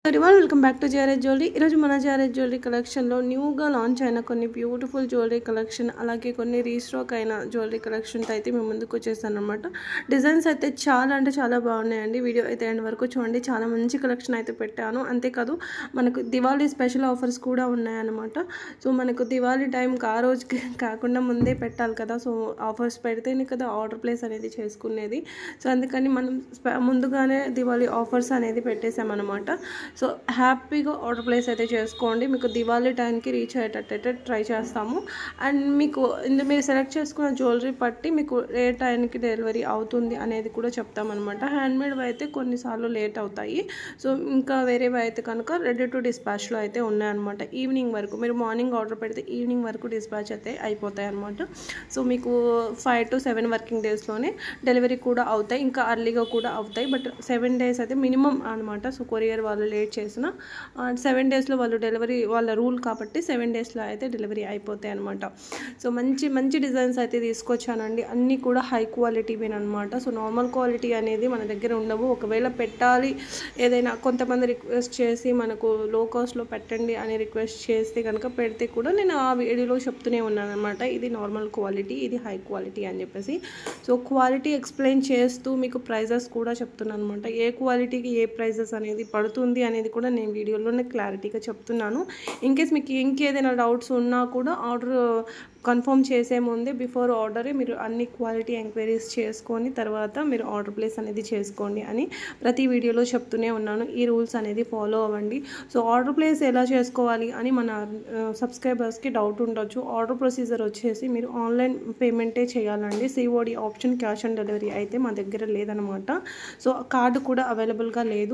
everyone welcome back to Jared jewellery ఈరోజు మన Jared jewellery కలెక్షన్లో న్యూగా లాంచ్ అయిన కొన్ని బ్యూటిఫుల్ జ్యువెలరీ కలెక్షన్ అలాగే కొన్ని రీస్టాక్ అయిన జ్యువెలరీ కలెక్షన్తో అయితే మేము ముందుకు వచ్చేసాను అనమాట డిజైన్స్ అయితే చాలా అంటే చాలా బాగున్నాయండి వీడియో అయితే ఎండ్ వరకు చూడండి చాలా మంచి కలెక్షన్ అయితే పెట్టాను అంతేకాదు మనకు దివాళీ స్పెషల్ ఆఫర్స్ కూడా ఉన్నాయన్నమాట సో మనకు దివాళీ టైంకి ఆ రోజుకి కాకుండా ముందే పెట్టాలి కదా సో ఆఫర్స్ పెడితేనే కదా ఆర్డర్ ప్లేస్ అనేది చేసుకునేది సో అందుకని మనం స్ప- ముందుగానే దివాళీ ఆఫర్స్ అనేది పెట్టేసామన్నమాట సో హ్యాపీగా ఆర్డర్ ప్లేస్ అయితే చేసుకోండి మీకు దివాళీ టైంకి రీచ్ అయ్యేటట్టయితే ట్రై చేస్తాము అండ్ మీకు ఇందు మీరు సెలెక్ట్ చేసుకున్న జ్యువెలరీ బట్టి మీకు ఏ టైంకి డెలివరీ అవుతుంది అనేది కూడా చెప్తామన్నమాట హ్యాండ్మేడ్ అయితే కొన్నిసార్లు లేట్ అవుతాయి సో ఇంకా వేరేవి అయితే కనుక రెడీ టు డిస్పాచ్లో అయితే ఉన్నాయన్నమాట ఈవినింగ్ వరకు మీరు మార్నింగ్ ఆర్డర్ పెడితే ఈవినింగ్ వరకు డిస్పాచ్ అయితే అయిపోతాయి అనమాట సో మీకు ఫైవ్ టు సెవెన్ వర్కింగ్ డేస్లోనే డెలివరీ కూడా అవుతాయి ఇంకా అర్లీగా కూడా అవుతాయి బట్ సెవెన్ డేస్ అయితే మినిమం అనమాట సో కొరియర్ వాళ్ళు లేట్ చేసిన సెవెన్ డేస్లో వాళ్ళు డెలివరీ వాళ్ళ రూల్ కాబట్టి సెవెన్ డేస్లో అయితే డెలివరీ అయిపోతాయి అనమాట సో మంచి మంచి డిజైన్స్ అయితే తీసుకొచ్చానండి అన్నీ కూడా హై క్వాలిటీవి అనమాట సో నార్మల్ క్వాలిటీ అనేది మన దగ్గర ఉండవు ఒకవేళ పెట్టాలి ఏదైనా కొంతమంది రిక్వెస్ట్ చేసి మనకు లో కాస్ట్లో పెట్టండి అని రిక్వెస్ట్ చేస్తే కనుక పెడితే కూడా నేను ఆ వీడియోలో చెప్తూనే ఉన్నాను అనమాట ఇది నార్మల్ క్వాలిటీ ఇది హై క్వాలిటీ అని చెప్పేసి సో క్వాలిటీ ఎక్స్ప్లెయిన్ చేస్తూ మీకు ప్రైజెస్ కూడా చెప్తున్నాను అనమాట ఏ క్వాలిటీకి ఏ ప్రైజెస్ అనేది పడుతుంది అనేది కూడా నేను వీడియోలోనే క్లారిటీగా చెప్తున్నాను ఇన్ కేస్ మీకు ఇంకేదైనా డౌట్స్ ఉన్నా కూడా ఆర్డర్ కన్ఫర్మ్ చేసే ముందే బిఫోర్ ఆర్డరే మీరు అన్ని క్వాలిటీ ఎంక్వైరీస్ చేసుకొని తర్వాత మీరు ఆర్డర్ ప్లేస్ అనేది చేసుకోండి అని ప్రతి వీడియోలో చెప్తూనే ఉన్నాను ఈ రూల్స్ అనేది ఫాలో అవ్వండి సో ఆర్డర్ ప్లేస్ ఎలా చేసుకోవాలి అని మన సబ్స్క్రైబర్స్కి డౌట్ ఉండొచ్చు ఆర్డర్ ప్రొసీజర్ వచ్చేసి మీరు ఆన్లైన్ పేమెంటే చేయాలండి COD option cash on delivery అయితే మా దగ్గర లేదనమాట సో కార్డు కూడా అవైలబుల్గా లేదు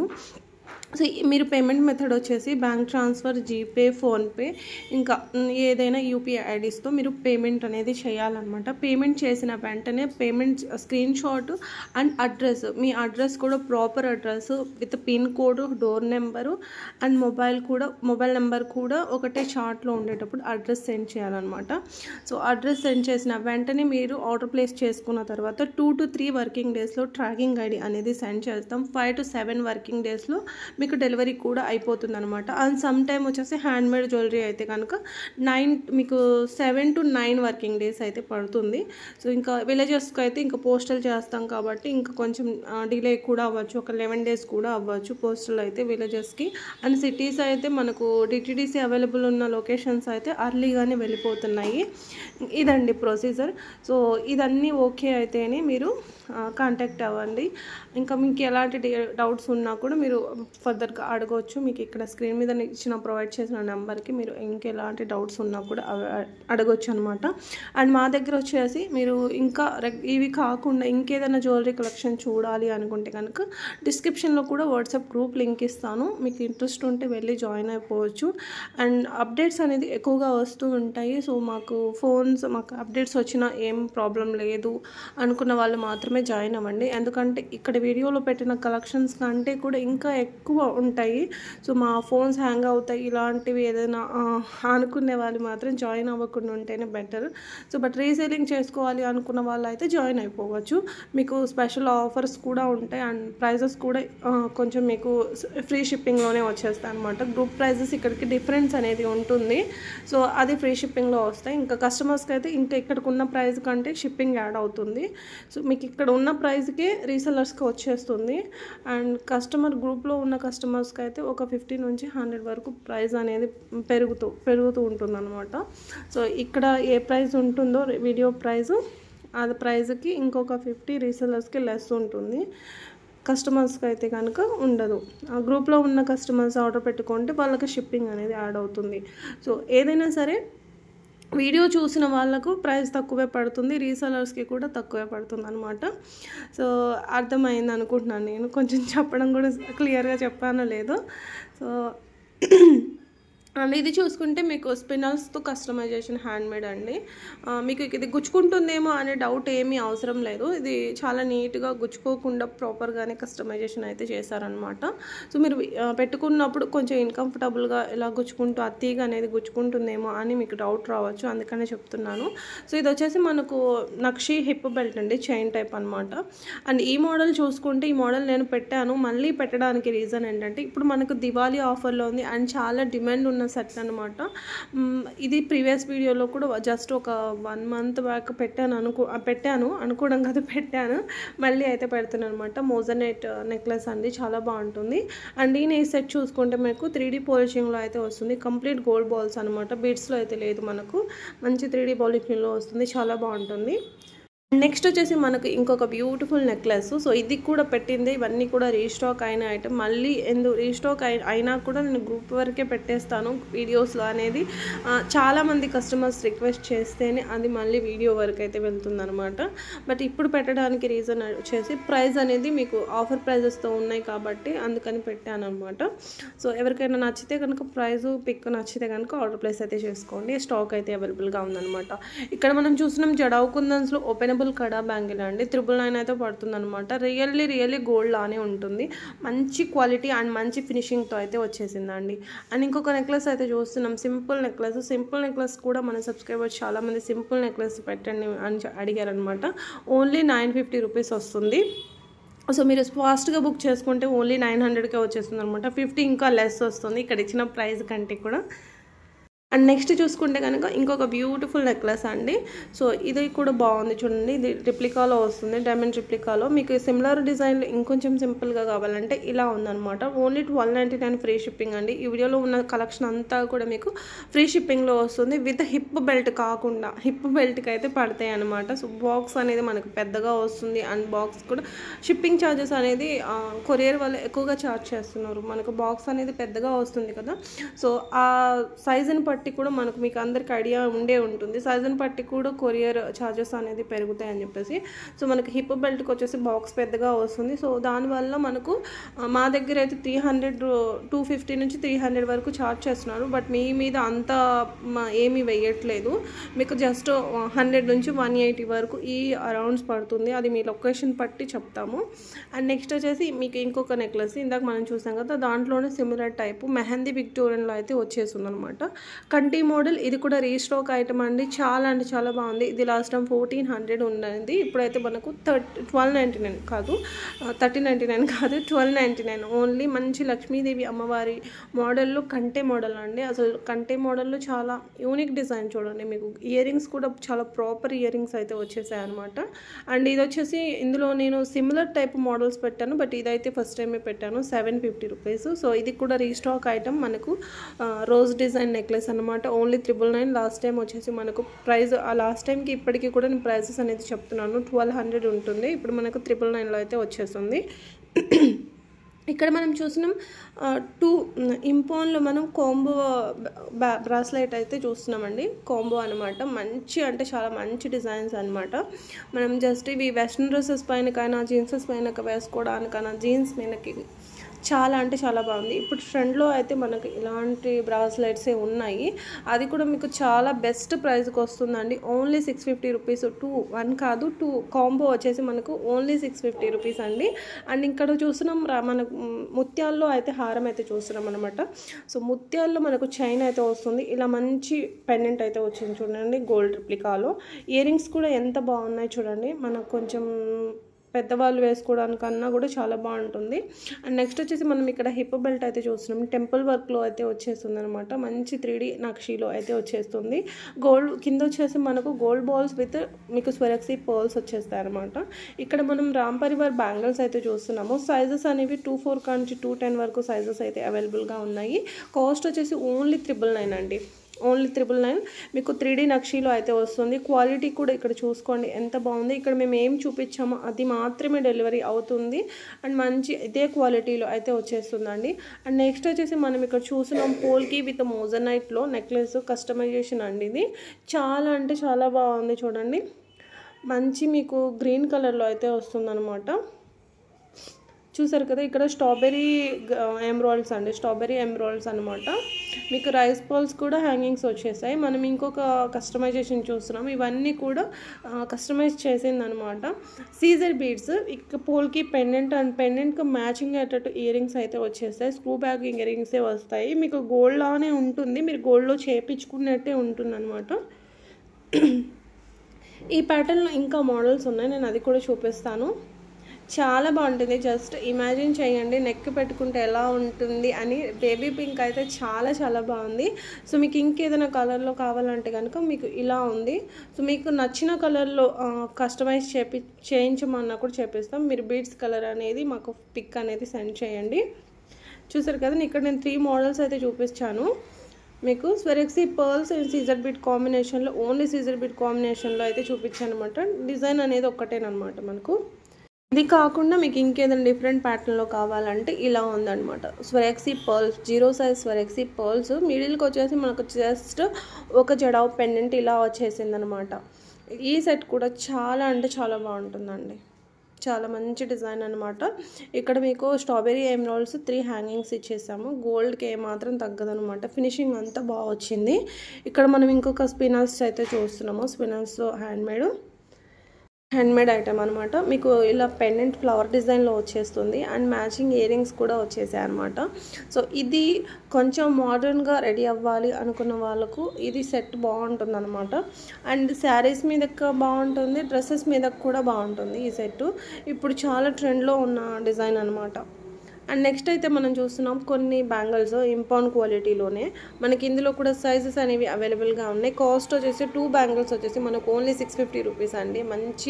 సో ఈ- మీరు పేమెంట్ మెథడ్ వచ్చేసి బ్యాంక్ ట్రాన్స్ఫర్ జీపే ఫోన్పే ఇంకా మ్, ఏదైనా యూపీఐ ఐడీస్తో మీరు పేమెంట్ అనేది చేయాలన్నమాట పేమెంట్ చేసిన వెంటనే payment screenshot and address మీ అడ్రస్ కూడా proper address with pin code door number and mobile కూడా మొబైల్ నెంబర్ కూడా ఒకటే చార్ట్లో ఉండేటప్పుడు అడ్రస్ సెండ్ చేయాలన్నమాట సో అడ్రస్ సెండ్ చేసిన వెంటనే మీరు ఆర్డర్ ప్లేస్ చేసుకున్న తర్వాత టూ టు త్రీ వర్కింగ్ డేస్లో ట్రాకింగ్ ఐడి అనేది సెండ్ చేస్తాం ఫైవ్ టు సెవెన్ వర్కింగ్ డేస్లో మీకు డెలివరీ కూడా అయిపోతుంది అనమాట అండ్ సమ్ టైమ్ వచ్చేసి హ్యాండ్మేడ్ జ్యువెలరీ అయితే కనుక నైన్ మీకు seven to nine working days అయితే పడుతుంది సో ఇంకా విలేజెస్కి అయితే ఇంకా పోస్టల్ చేస్తాం కాబట్టి ఇంకా కొంచెం డిలే కూడా అవ్వచ్చు ఒక లెవెన్ డేస్ కూడా అవ్వచ్చు పోస్టల్ అయితే విలేజెస్కి అండ్ సిటీస్ అయితే మనకు డిటీడీసీ అవైలబుల్ ఉన్న లొకేషన్స్ అయితే అర్లీగానే వెళ్ళిపోతున్నాయి ఇదండి ప్రొసీజర్ సో ఇదన్నీ ఓకే అయితేనే మీరు కాంటాక్ట్ అవ్వండి ఇంకా మీకు ఎలాంటి డౌట్స్ ఉన్నా కూడా మీరు ఫర్దర్గా అడగవచ్చు మీకు ఇక్కడ స్క్రీన్ మీద ఇచ్చిన ప్రొవైడ్ చేసిన నెంబర్కి మీరు ఇంకెలాంటి డౌట్స్ ఉన్నా కూడా అవ- అడగొచ్చు అనమాట అండ్ మా దగ్గర వచ్చేసి మీరు ఇంకా రెగ్- ఇవి కాకుండా ఇంకేదైనా జ్యువెలరీ కలెక్షన్ చూడాలి అనుకుంటే కనుక డిస్క్రిప్షన్లో కూడా వాట్సాప్ గ్రూప్ లింక్ ఇస్తాను మీకు ఇంట్రెస్ట్ ఉంటే వెళ్ళి జాయిన్ అయిపోవచ్చు అండ్ అప్డేట్స్ అనేది ఎక్కువగా వస్తూ ఉంటాయి సో మాకు ఫోన్స్ మాకు అప్డేట్స్ వచ్చినా ఏం ప్రాబ్లం లేదు అనుకున్న వాళ్ళు మాత్రమే జాయిన్ అవ్వండి ఎందుకంటే ఇక్కడ వీడియోలో పెట్టిన కలెక్షన్స్ కంటే కూడా ఇంకా ఎక్కువ ఉంటాయి సో మా ఫోన్స్ హ్యాంగ్ అవుతాయి ఇలాంటివి ఏదైనా ఆ, అనుకునే వాళ్ళు మాత్రం జాయిన్ అవ్వకుండా ఉంటేనే బెటర్ సో బట్ రీసేలింగ్ చేసుకోవాలి అనుకున్న వాళ్ళు అయితే జాయిన్ అయిపోవచ్చు మీకు స్పెషల్ ఆఫర్స్ కూడా ఉంటాయి అండ్ ప్రైజెస్ కూడా ఆ, కొంచెం మీకు ఫ్రీ షిప్పింగ్లోనే వచ్చేస్తాయి అనమాట గ్రూప్ ప్రైజెస్ ఇక్కడికి డిఫరెన్స్ అనేది ఉంటుంది సో అది ఫ్రీ షిప్పింగ్లో వస్తాయి ఇంకా కస్టమర్స్కి అయితే ఇంకా ఇక్కడికి ఉన్న ప్రైస్ కంటే షిప్పింగ్ యాడ్ అవుతుంది సో మీకు ఇక్కడ ఉన్న ప్రైస్కే రీసెల్లర్స్కి వచ్చేస్తుంది అండ్ కస్టమర్ గ్రూప్లో ఉన్న కస్టమర్స్కి అయితే ఒక ఫిఫ్టీ నుంచి హండ్రెడ్ వరకు ప్రైస్ అనేది పెరుగుతూ పెరుగుతూ ఉంటుంది అనమాట సో ఇక్కడ ఏ ప్రైస్ ఉంటుందో వీడియో ప్రైస్ అది ప్రైస్కి ఇంకొక ఫిఫ్టీ రీసెల్లర్స్కి లెస్ ఉంటుంది కస్టమర్స్కి అయితే కనుక ఉండదు ఆ గ్రూప్లో ఉన్న కస్టమర్స్ ఆర్డర్ పెట్టుకుంటే వాళ్ళకి షిప్పింగ్ అనేది యాడ్ అవుతుంది సో ఏదైనా సరే వీడియో చూసిన వాళ్ళకు ప్రైస్ తక్కువే పడుతుంది రీసెలర్స్కి కూడా తక్కువే పడుతుంది అనమాట సో అర్థమైంది అనుకుంటున్నాను నేను కొంచెం చెప్పడం కూడా క్లియర్గా చెప్పానో లేదో సో అండ్ ఇది చూసుకుంటే మీకు స్పినల్స్తో కస్టమైజేషన్ హ్యాండ్ మేడ్ అండి ఆ, మీకు ఇది గుచ్చుకుంటుందేమో అనే డౌట్ ఏమీ అవసరం లేదు ఇది చాలా నీట్గా గుచ్చుకోకుండా ప్రాపర్గానే కస్టమైజేషన్ అయితే చేశారనమాట సో మీరు ఆ, పెట్టుకున్నప్పుడు కొంచెం ఇన్కంఫర్టబుల్గా ఇలా గుచ్చుకుంటూ అత్తీగా అనేది గుచ్చుకుంటుందేమో అని మీకు డౌట్ రావచ్చు అందుకనే చెప్తున్నాను సో ఇది వచ్చేసి మనకు నక్షి హిప్ బెల్ట్ అండి చైన్ టైప్ అనమాట అండ్ ఈ మోడల్ చూసుకుంటే ఈ మోడల్ నేను పెట్టాను మళ్ళీ పెట్టడానికి రీజన్ ఏంటంటే ఇప్పుడు మనకు దివాళీ ఆఫర్లో ఉంది అండ్ చాలా డిమాండ్ ఉన్న సెట్ అనమాట ఇది ప్రీవియస్ వీడియోలో కూడా జస్ట్ ఒక వన్ మంత్ బ్యాక్ పెట్టాను అనుకో ఆ, పెట్టాను అనుకోవడం కాదు పెట్టాను మళ్ళీ అయితే పెడుతున్నాను అనమాట మోజనెట్ నెక్లెస్ అండి చాలా బాగుంటుంది అండ్ ఈ సెట్ చూసుకుంటే మీకు త్రీ డీ పాలిషింగ్లో అయితే వస్తుంది కంప్లీట్ గోల్డ్ బాల్స్ అనమాట బీడ్స్లో అయితే లేదు మనకు మంచి త్రీ డీ పాలిషింగ్లో వస్తుంది చాలా బాగుంటుంది నెక్స్ట్ వచ్చేసి మనకు ఇంకొక బ్యూటిఫుల్ నెక్లెస్ సో ఇది కూడా పెట్టింది ఇవన్నీ కూడా రీస్టాక్ అయిన ఐటమ్ మళ్ళీ ఎందు రీస్టాక్ అయి అయినా కూడా నేను గ్రూప్ వరకే పెట్టేస్తాను వీడియోస్లో అనేది ఆ, చాలామంది కస్టమర్స్ రిక్వెస్ట్ చేస్తేనే అది మళ్ళీ వీడియో వరకు అయితే వెళ్తుందనమాట బట్ ఇప్పుడు పెట్టడానికి రీజన్ వచ్చేసి ప్రైస్ అనేది మీకు ఆఫర్ ప్రైజెస్తో ఉన్నాయి కాబట్టి అందుకని పెట్టాను అనమాట సో ఎవరికైనా నచ్చితే కనుక ప్రైస్ పిక్ నచ్చితే కనుక ఆర్డర్ ప్లేస్ అయితే చేసుకోండి స్టాక్ అయితే అవైలబుల్గా ఉందన్నమాట ఇక్కడ మనం చూస్తున్నాం జడావు కుందన్స్లో ఓపెనబుల్ కడా బ్యాంగిల్ అండి త్రిబుల్ నైన్ అయితే పడుతుంది అనమాట రియల్లీ రియల్లీ గోల్డ్ లానే ఉంటుంది మంచి క్వాలిటీ అండ్ మంచి ఫినిషింగ్తో అయితే వచ్చేసిందండి అండ్ ఇంకొక నెక్లెస్ అయితే చూస్తున్నాం సింపుల్ నెక్లెస్ సింపుల్ నెక్లెస్ కూడా మన సబ్స్క్రైబర్స్ చాలామంది సింపుల్ నెక్లెస్ పెట్టండి అని చె- అడిగారనమాట ఓన్లీ నైన్ ఫిఫ్టీ రూపీస్ వస్తుంది సో మీరు ఫాస్ట్గా బుక్ చేసుకుంటే ఓన్లీ నైన్ హండ్రెడ్కే వచ్చేస్తుంది అనమాట ఫిఫ్టీ ఇంకా లెస్ వస్తుంది ఇక్కడ ఇచ్చిన ప్రైస్ కంటే కూడా అండ్ నెక్స్ట్ చూసుకుంటే కనుక ఇంకొక బ్యూటిఫుల్ నెక్లెస్ అండి సో ఇది కూడా బాగుంది చూడండి ఇది రిప్లికాలో వస్తుంది డైమండ్ రిప్లికాలో మీకు సిమిలర్ డిజైన్ ఇంకొంచెం సింపుల్గా కావాలంటే ఇలా ఉందన్నమాట only twelve ninety nine free shipping అండి ఈ వీడియోలో ఉన్న కలెక్షన్ అంతా కూడా మీకు ఫ్రీ షిప్పింగ్లో వస్తుంది విత్ హిప్ బెల్ట్ కాకుండా హిప్ బెల్ట్కి అయితే పడతాయి అనమాట సో బాక్స్ అనేది మనకు పెద్దగా వస్తుంది అండ్ బాక్స్ కూడా షిప్పింగ్ ఛార్జెస్ అనేది కొరియర్ వాళ్ళు ఎక్కువగా ఛార్జ్ చేస్తున్నారు మనకు బాక్స్ అనేది పెద్దగా వస్తుంది కదా సో ఆ సైజుని బట్టి కూడా మనకు మీకు అందరికి ఐడియా ఉండే ఉంటుంది సైజుని బట్టి కూడా కొరియర్ ఛార్జెస్ అనేది పెరుగుతాయి అని చెప్పేసి సో మనకి హిప్ బెల్ట్కి వచ్చేసి బాక్స్ పెద్దగా వస్తుంది సో దానివల్ల మనకు ఆ, మా దగ్గర అయితే త్రీ హండ్రెడ్ టూ ఫిఫ్టీ నుంచి త్రీ హండ్రెడ్ వరకు ఛార్జ్ చేస్తున్నారు బట్ మీ మీద అంత మ- ఏమీ వేయట్లేదు మీకు జస్ట్ హండ్రెడ్ నుంచి వన్ ఎయిటీ వరకు ఈ అరౌండ్స్ పడుతుంది అది మీ లొకేషన్ పట్టి చెప్తాము అండ్ నెక్స్ట్ వచ్చేసి మీకు ఇంకొక నెక్లెస్ ఇందాక మనం చూసాం కదా దాంట్లోనే సిమిలర్ టైప్ మెహందీ విక్టోరియన్లో అయితే వచ్చేస్తుంది అనమాట కంటి మోడల్ ఇది కూడా రీస్టాక్ ఐటమ్ అండి చాలా అంటే చాలా బాగుంది ఇది లాస్ట్ టైం ఫోర్టీన్ హండ్రెడ్ ఉన్నది ఇప్పుడైతే మనకు థర్టీ ట్వెల్వ్ నైంటీ నైన్ కాదు థర్టీన్ నైంటీ నైన్ కాదు ట్వెల్వ్ నైంటీ నైన్ ఓన్లీ మంచి లక్ష్మీదేవి అమ్మవారి మోడల్లో కంటే మోడల్ అండి అసలు కంటే మోడల్లో చాలా యూనిక్ డిజైన్ చూడండి మీకు ఇయర్ రింగ్స్ కూడా చాలా ప్రాపర్ ఇయర్ రింగ్స్ అయితే వచ్చేసాయి అనమాట అండ్ ఇది వచ్చేసి ఇందులో నేను సిమిలర్ టైప్ మోడల్స్ పెట్టాను బట్ ఇదైతే ఫస్ట్ టైమే పెట్టాను సెవెన్ ఫిఫ్టీ రూపీస్ సో ఇది కూడా రీస్టాక్ ఐటమ్ మనకు ఆ, రోజ్ డిజైన్ నెక్లెస్ అనమాట only triple nine last time వచ్చేసి మనకు ప్రైస్ ఆ లాస్ట్ టైంకి ఇప్పటికీ కూడా నేను ప్రైసెస్ అనేది చెప్తున్నాను ట్వెల్వ్ హండ్రెడ్ ఉంటుంది ఇప్పుడు మనకు త్రిబుల్ నైన్లో అయితే వచ్చేస్తుంది ఇక్కడ మనం చూసినాం టూ ఇంపోన్లో మనం కాంబో బ్రాస్లైట్ అయితే చూస్తున్నామండి కాంబో అనమాట మంచి అంటే చాలా మంచి డిజైన్స్ అనమాట మనం జస్ట్ ఇవి వెస్ట్రన్ డ్రెస్సెస్ పైనకైనా జీన్సెస్ పైన వేసుకోవడానికైనా జీన్స్ మీదకి చాలా అంటే చాలా బాగుంది ఇప్పుడు ట్రెండ్లో అయితే మనకు ఇలాంటి బ్రాస్లైట్సే ఉన్నాయి అది కూడా మీకు చాలా బెస్ట్ ప్రైస్కి వస్తుందండి only six fifty rupees two one కాదు టూ కాంబో వచ్చేసి మనకు ఓన్లీ సిక్స్ ఫిఫ్టీ రూపీస్ అండి అండ్ ఇక్కడ చూస్తున్నాం రా- మనకు మ్, ముత్యాల్లో అయితే హారం అయితే చూస్తున్నాం అనమాట సో ముత్యాల్లో మనకు చైన్ అయితే వస్తుంది ఇలా మంచి పెండెంట్ అయితే వచ్చింది చూడండి గోల్డ్ రిప్లికాలో ఇయర్ రింగ్స్ కూడా ఎంత బాగున్నాయి చూడండి మనకు కొంచెం పెద్దవాళ్ళు వేసుకోవడానికన్నా కూడా చాలా బాగుంటుంది అండ్ నెక్స్ట్ వచ్చేసి మనం ఇక్కడ హిప్ బెల్ట్ అయితే చూస్తున్నాం టెంపుల్ వర్క్లో అయితే వచ్చేస్తుంది అనమాట మంచి త్రీ డీ నక్షీలో అయితే వచ్చేస్తుంది గోల్డ్ కింద వచ్చేసి మనకు గోల్డ్ బాల్స్ విత్ మీకు స్వెరక్సీ పర్ల్స్ వచ్చేస్తాయి అనమాట ఇక్కడ మనం రామ్ పరివార్ బ్యాంగిల్స్ అయితే చూస్తున్నాము సైజెస్ అనేవి టూ ఫోర్ నుంచి టూ టెన్ వరకు సైజెస్ అయితే అవైలబుల్గా ఉన్నాయి కాస్ట్ వచ్చేసి ఓన్లీ త్రిబుల్ నైన్ అండి ఓన్లీ త్రిబుల్ నైన్ మీకు త్రీ డీ నక్షీలో అయితే వస్తుంది క్వాలిటీ కూడా ఇక్కడ చూసుకోండి ఎంత బాగుంది ఇక్కడ మేము ఏం చూపించామో అది మాత్రమే డెలివరీ అవుతుంది అండ్ మంచి ఇదే క్వాలిటీలో అయితే వచ్చేస్తుందండి అండ్ నెక్స్ట్ వచ్చేసి మనం ఇక్కడ చూసినాం పోల్కి విత్ మోజనైట్లో నెక్లెస్ కస్టమైజేషన్ అండి ఇది చాలా అంటే చాలా బాగుంది చూడండి మంచి మీకు గ్రీన్ కలర్లో అయితే వస్తుందన్నమాట చూసారు కదా ఇక్కడ స్ట్రాబెరీ ఎమ్రాల్డ్స్ అండి స్ట్రాబెరీ ఎమ్రాల్డ్స్ అనమాట మీకు రైస్ బాల్స్ కూడా హ్యాంగింగ్స్ వచ్చేసాయి మనం ఇంకొక కస్టమైజేషన్ చూస్తున్నాం ఇవన్నీ కూడా కస్టమైజ్ చేసిందనమాట సీజర్ బీడ్స్ ఇక పోల్కి పెండెంట్ అండ్ పెండెంట్కి మ్యాచింగ్ అయ్యేటట్టు ఇయర్ రింగ్స్ అయితే వచ్చేస్తాయి స్క్రూ బ్యాగ్ ఇయర్ రింగ్సే వస్తాయి మీకు గోల్డ్ లానే ఉంటుంది మీరు గోల్డ్లో చేపించుకున్నట్టే ఉంటుంది అనమాట ఈ ప్యాటర్న్లో ఇంకా మోడల్స్ ఉన్నాయి నేను అది కూడా చూపిస్తాను చాలా బాగుంటుంది జస్ట్ ఇమాజిన్ చేయండి నెక్ పెట్టుకుంటే ఎలా ఉంటుంది అని బేబీ పింక్ అయితే చాలా చాలా బాగుంది సో మీకు ఇంకేదైనా కలర్లో కావాలంటే కనుక మీకు ఇలా ఉంది సో మీకు నచ్చిన కలర్లో కస్టమైజ్ చేపి చేయించమన్నా కూడా చేపిస్తాం మీరు బీడ్స్ కలర్ అనేది మాకు పిక్ అనేది సెండ్ చేయండి చూసారు కదా ఇక్కడ నేను త్రీ మోడల్స్ అయితే చూపించాను మీకు స్వెరెక్సీ పర్ల్స్ అండ్ సీజర్ బీట్ కాంబినేషన్లో ఓన్లీ సీజర్ బీట్ కాంబినేషన్లో అయితే చూపించాను అనమాట డిజైన్ అనేది ఒక్కటేనమాట మనకు ఇది కాకుండా మీకు ఇంకేదైనా డిఫరెంట్ ప్యాటర్న్లో కావాలంటే ఇలా ఉందన్నమాట Swarovski pearls zero size Swarovski pearls మిడిల్కి వచ్చేసి మనకు జస్ట్ ఒక జడావ్ పెండెంట్ ఇలా వచ్చేసింది అనమాట ఈ సెట్ కూడా చాలా అంటే చాలా బాగుంటుందండి చాలా మంచి డిజైన్ అనమాట ఇక్కడ మీకు స్ట్రాబెరీ ఎమ్రాల్స్ త్రీ హ్యాంగింగ్స్ ఇచ్చేసాము గోల్డ్కి ఏమాత్రం తగ్గదనమాట ఫినిషింగ్ అంతా బాగా వచ్చింది ఇక్కడ మనం ఇంకొక స్పినల్స్ అయితే చూస్తున్నాము స్పినల్స్ హ్యాండ్మేడ్ హ్యాండ్మేడ్ ఐటమ్ అనమాట మీకు ఇలా పెండెంట్ ఫ్లవర్ డిజైన్లో వచ్చేస్తుంది అండ్ మ్యాచింగ్ ఇయర్ రింగ్స్ కూడా వచ్చేసాయి అనమాట సో ఇది కొంచెం మోడర్న్గా రెడీ అవ్వాలి అనుకున్న వాళ్ళకు ఇది సెట్ బాగుంటుంది అనమాట అండ్ శారీస్ మీదకి బాగుంటుంది డ్రెస్సెస్ మీద కూడా బాగుంటుంది ఈ సెట్ ఇప్పుడు చాలా ట్రెండ్లో ఉన్న డిజైన్ అనమాట అండ్ నెక్స్ట్ అయితే మనం చూస్తున్నాం కొన్ని బ్యాంగిల్స్ ఇంపౌండ్ క్వాలిటీలోనే మనకి ఇందులో కూడా సైజెస్ అనేవి అవైలబుల్గా ఉన్నాయి కాస్ట్ వచ్చేసి టూ బ్యాంగిల్స్ వచ్చేసి మనకు ఓన్లీ సిక్స్ ఫిఫ్టీ రూపీస్ అండి మంచి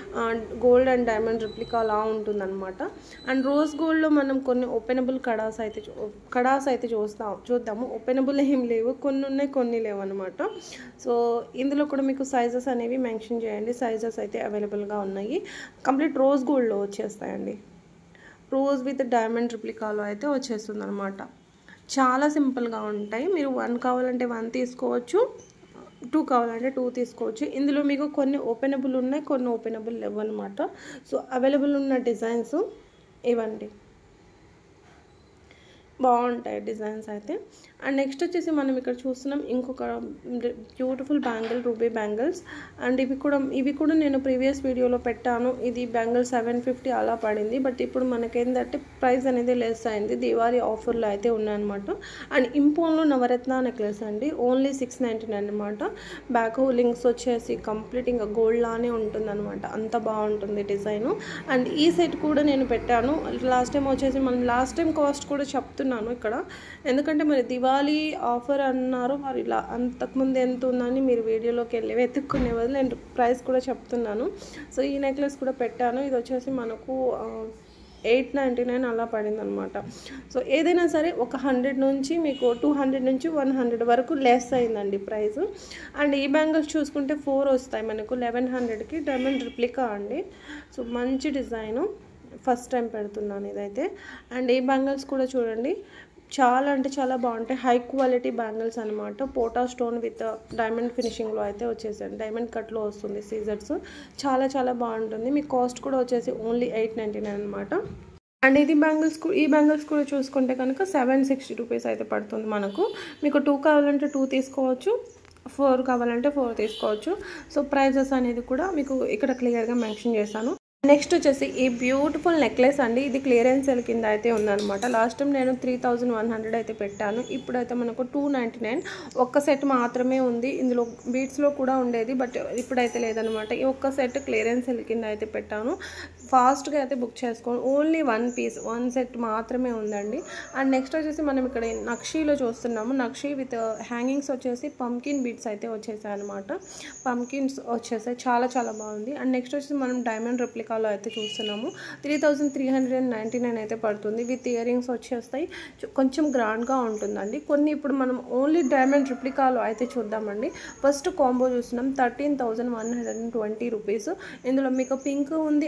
గోల్డ్ అండ్ డైమండ్ రిప్లికా అలా ఉంటుందన్నమాట అండ్ రోజ్ గోల్డ్లో మనం కొన్ని ఓపెనబుల్ కడాస్ అయితే కడాస్ అయితే చూస్తాం చూద్దాము ఓపెనబుల్ ఏం లేవు కొన్ని ఉన్నాయి కొన్ని లేవు అనమాట సో ఇందులో కూడా మీకు సైజెస్ అనేవి మెన్షన్ చేయండి సైజెస్ అయితే అవైలబుల్గా ఉన్నాయి కంప్లీట్ రోజ్ గోల్డ్లో వచ్చేస్తాయండి రోజ్ విత్ డైమండ్ రిప్లికాలో అయితే వచ్చేస్తుంది అనమాట చాలా సింపుల్గా ఉంటాయి మీరు వన్ కావాలంటే వన్ తీసుకోవచ్చు టూ కావాలంటే టూ తీసుకోవచ్చు ఇందులో మీకు కొన్ని ఓపెనబుల్ ఉన్నాయి కొన్ని ఓపెనబుల్ లేవు అనమాట సో అవైలబుల్ ఉన్న డిజైన్స్ ఇవ్వండి బాగుంటాయి డిజైన్స్ అయితే అండ్ నెక్స్ట్ వచ్చేసి మనం ఇక్కడ చూస్తున్నాం ఇంకొక beautiful bangle ruby bangles and ఇవి కూడా ఇవి కూడా నేను ప్రీవియస్ వీడియోలో పెట్టాను ఇది బ్యాంగిల్ సెవెన్ ఫిఫ్టీ అలా పడింది బట్ ఇప్పుడు మనకేంటంటే ప్రైస్ అనేది లెస్ అయింది దివాళీ ఆఫర్లో అయితే ఉన్నాయన్నమాట అండ్ ఇంపోన్లో నవరత్న నెక్లెస్ అండి ఓన్లీ సిక్స్ నైంటీ నైన్ అనమాట బ్యాక్ లింక్స్ వచ్చేసి కంప్లీట్ ఇంకా గోల్డ్ లానే ఉంటుంది అనమాట అంత బాగుంటుంది డిజైన్ అండ్ ఈ సెట్ కూడా నేను పెట్టాను లాస్ట్ టైం వచ్చేసి మనం లాస్ట్ టైం కాస్ట్ కూడా చెప్తున్నాను ఇక్కడ ఎందుకంటే మరి దివాళీ ఆఫర్ అన్నారు మరి ఇలా అంతకుముందు ఎంత ఉందని మీరు వీడియోలోకి వెళ్ళి వెతుక్కునే బదులు నేను ప్రైస్ కూడా చెప్తున్నాను సో ఈ నెక్లెస్ కూడా పెట్టాను ఇది వచ్చేసి మనకు ఎయిట్ నైంటీ నైన్ అలా పడింది అనమాట సో ఏదైనా సరే ఒక హండ్రెడ్ నుంచి మీకు టూ హండ్రెడ్ నుంచి వన్ హండ్రెడ్ వరకు లెస్ అయిందండి ప్రైస్ అండ్ ఈ బ్యాంగిల్స్ చూసుకుంటే ఫోర్ వస్తాయి మనకు లెవెన్ హండ్రెడ్కి డైమండ్ రిప్లికా అండి సో మంచి డిజైను ఫస్ట్ టైం పెడుతున్నాను ఇదైతే అండ్ ఈ బ్యాంగిల్స్ కూడా చూడండి చాలా అంటే చాలా బాగుంటాయి హై క్వాలిటీ బ్యాంగిల్స్ అనమాట పోటా స్టోన్ విత్ డైమండ్ ఫినిషింగ్లో అయితే వచ్చేసాయి డైమండ్ కట్లో వస్తుంది సీజర్స్ చాలా చాలా బాగుంటుంది మీ కాస్ట్ కూడా వచ్చేసి ఓన్లీ ఎయిట్ నైంటీ నైన్ అనమాట అండ్ ఇది బ్యాంగిల్స్ ఈ బ్యాంగిల్స్ కూడా చూసుకుంటే కనుక సెవెన్ సిక్స్టీ రూపీస్ అయితే పడుతుంది మనకు మీకు టూ కావాలంటే టూ తీసుకోవచ్చు ఫోర్ కావాలంటే ఫోర్ తీసుకోవచ్చు సో ప్రైజెస్ అనేది కూడా మీకు ఇక్కడ క్లియర్గా మెన్షన్ చేశాను నెక్స్ట్ వచ్చేసి ఈ బ్యూటిఫుల్ నెక్లెస్ అండి ఇది క్లియరెన్స్ సెల్ కింద అయితే ఉందన్నమాట లాస్ట్ టైం నేను త్రీ థౌజండ్ వన్ హండ్రెడ్ అయితే పెట్టాను ఇప్పుడైతే మనకు టూ నైంటీ నైన్ ఒక్క సెట్ మాత్రమే ఉంది ఇందులో బీట్స్లో కూడా ఉండేది బట్ ఇప్పుడైతే లేదనమాట ఈ ఒక్క సెట్ క్లియరెన్స్ సెల్ కింద అయితే పెట్టాను ఫాస్ట్గా అయితే బుక్ చేసుకోండి only one piece one set మాత్రమే ఉందండి అండ్ నెక్స్ట్ వచ్చేసి మనం ఇక్కడ నక్షీలో చూస్తున్నాము నక్షీ విత్ హ్యాంగింగ్స్ వచ్చేసి పంకిన్ బీట్స్ అయితే వచ్చేసాయి అనమాట పంకిన్స్ వచ్చేసాయి చాలా చాలా బాగుంది అండ్ నెక్స్ట్ వచ్చేసి మనం డైమండ్ రెప్లికాలో అయితే చూస్తున్నాము three thousand three hundred and ninety nine అయితే పడుతుంది విత్ ఇయర్ రింగ్స్ వచ్చేస్తాయి చు- కొంచెం గ్రాండ్గా ఉంటుందండి కొన్ని ఇప్పుడు మనం ఓన్లీ డైమండ్ రిప్లికాలో అయితే చూద్దామండి ఫస్ట్ కాంబో చూస్తున్నాం thirteen thousand one hundred and twenty rupees ఇందులో మీకు పింక్ ఉంది గ్రీన్